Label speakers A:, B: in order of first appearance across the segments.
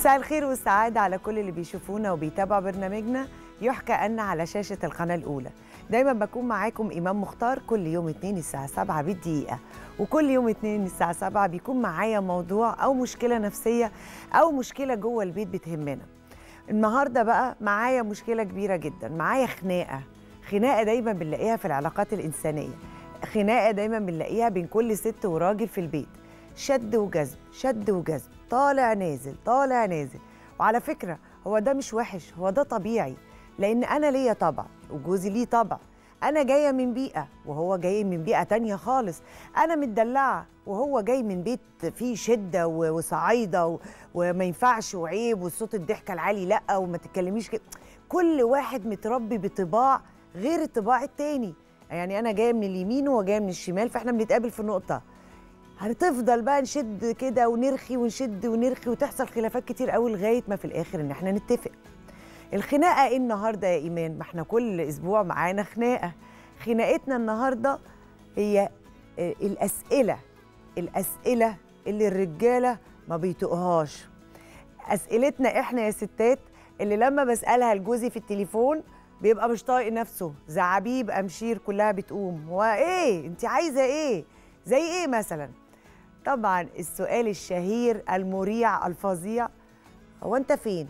A: مساء الخير والسعادة على كل اللي بيشوفونا وبيتابعوا برنامجنا يحكى أن على شاشة القناة الأولى دايما بكون معاكم إمام مختار كل يوم اتنين الساعة 7 بالدقيقة وكل يوم اتنين الساعة 7 بيكون معايا موضوع أو مشكلة نفسية أو مشكلة جوه البيت بتهمنا النهاردة بقى معايا مشكلة كبيرة جدا معايا خناقة خناقة دايما بنلاقيها في العلاقات الإنسانية خناقة دايما بنلاقيها بين كل ست وراجل في البيت شد وجذب شد وجذب طالع نازل طالع نازل وعلى فكرة هو ده مش وحش هو ده طبيعي لأن أنا ليا طبع وجوزي ليه طبع أنا جاية من بيئة وهو جاي من بيئة تانية خالص أنا متدلعة وهو جاي من بيت فيه شدة و- وصعايدة و- وما ينفعش وعيب والصوت الضحكة العالي لأ وما تتكلميش كده كل واحد متربي بطباع غير الطباع التاني يعني أنا جاية من اليمين وهو جاي من الشمال فإحنا بنتقابل في نقطة هتفضل بقى نشد كده ونرخي ونشد ونرخي وتحصل خلافات كتير قوي لغايه ما في الاخر ان احنا نتفق الخناقه ايه النهارده يا ايمان ما احنا كل اسبوع معانا خناقه خناقتنا النهارده هي آه، الاسئله الاسئله اللي الرجاله ما بيطقهاش اسئلتنا احنا يا ستات اللي لما بسالها لجوزي في التليفون بيبقى مش طايق نفسه زعابيب امشير كلها بتقوم هو ايه انت عايزه ايه زي ايه مثلا طبعا السؤال الشهير المريع الفظيع هو انت فين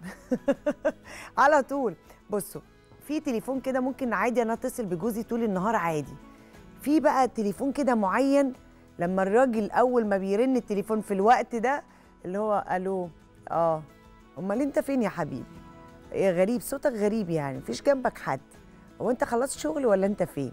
A: على طول بصوا في تليفون كده ممكن عادي انا اتصل بجوزي طول النهار عادي في بقى تليفون كده معين لما الراجل اول ما بيرن التليفون في الوقت ده اللي هو الو اه امال انت فين يا حبيبي ايه غريب صوتك غريب يعني مفيش جنبك حد هو انت خلصت شغل ولا انت فين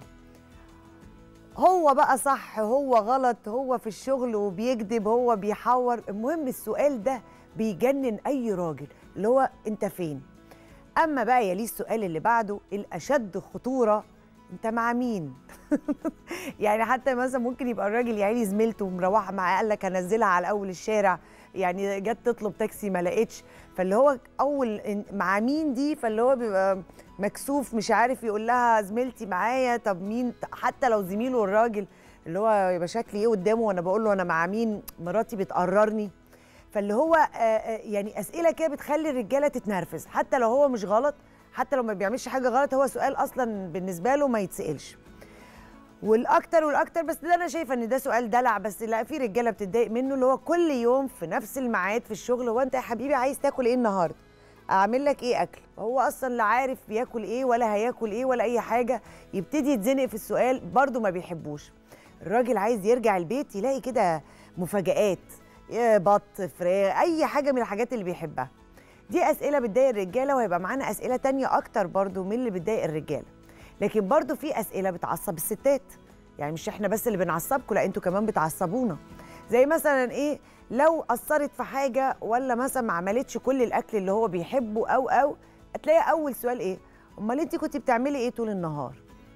A: هو بقى صح هو غلط هو في الشغل وبيكذب هو بيحور المهم السؤال ده بيجنن اي راجل اللي هو انت فين اما بقى يليه السؤال اللي بعده الاشد خطوره انت مع مين يعني حتى مثلا ممكن يبقى الراجل يعني زميلته مروحه معاه قال لك هنزلها على اول الشارع يعني جت تطلب تاكسي ما لقيتش فاللي هو اول إن- مع مين دي فاللي هو بيبقى مكسوف مش عارف يقول لها زميلتي معايا طب مين حتى لو زميله الراجل اللي هو يبقى شكلي ايه قدامه وانا بقول له انا مع مين مراتي بتقررني فاللي هو آه، آه، يعني اسئله كده بتخلي الرجاله تتنرفز حتى لو هو مش غلط حتى لو ما بيعملش حاجه غلط هو سؤال اصلا بالنسبه له ما يتسالش والاكتر والاكتر بس ده انا شايفه ان ده سؤال دلع بس لا في رجاله بتتضايق منه اللي هو كل يوم في نفس الميعاد في الشغل هو انت يا حبيبي عايز تاكل ايه النهارده اعمل لك ايه اكل هو اصلا لا عارف بياكل ايه ولا هياكل ايه ولا اي حاجه يبتدي يتزنق في السؤال برضه ما بيحبوش الراجل عايز يرجع البيت يلاقي كده مفاجآت إيه بط فراخ اي حاجه من الحاجات اللي بيحبها دي اسئله بتضايق الرجاله وهيبقى معانا اسئله تانية اكتر برضو من اللي بتضايق الرجاله لكن برضو في اسئله بتعصب الستات يعني مش احنا بس اللي بنعصبكم لا انتوا كمان بتعصبونا زي مثلا ايه لو قصرت في حاجه ولا مثلا ما عملتش كل الاكل اللي هو بيحبه او او هتلاقي اول سؤال ايه امال انت كنت بتعملي ايه طول النهار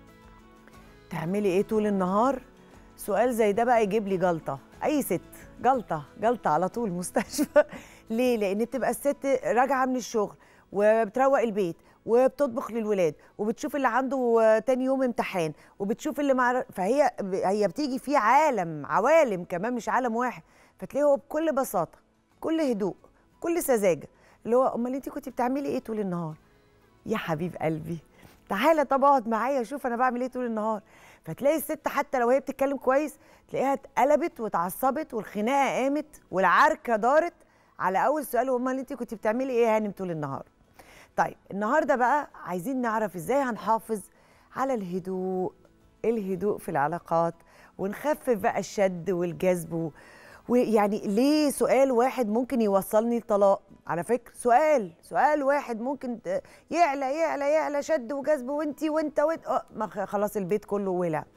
A: تعملي ايه طول النهار سؤال زي ده بقى يجيب لي جلطه اي ست جلطه جلطه على طول مستشفى ليه لان بتبقى الست راجعه من الشغل وبتروق البيت وبتطبخ للولاد وبتشوف اللي عنده آه، تاني يوم امتحان وبتشوف اللي مع فهي هي بتيجي في عالم عوالم كمان مش عالم واحد فتلاقيه هو بكل بساطه كل هدوء كل سذاجه اللي هو امال انت كنت بتعملي ايه طول النهار يا حبيب قلبي تعالى طب اقعد معايا شوف انا بعمل ايه طول النهار فتلاقي الست حتى لو هي بتتكلم كويس تلاقيها اتقلبت واتعصبت والخناقه قامت والعركه دارت على اول سؤال هو امال انت كنت بتعملي ايه يا هانم طول النهار طيب النهارده بقى عايزين نعرف ازاي هنحافظ على الهدوء الهدوء في العلاقات ونخفف بقى الشد والجذب و- ويعني ليه سؤال واحد ممكن يوصلني لطلاق على فكرة سؤال سؤال واحد ممكن ت- يعلى يعلى يعلى شد وجذب وانتي وانت وانت آه، ما خ- خلاص البيت كله ولع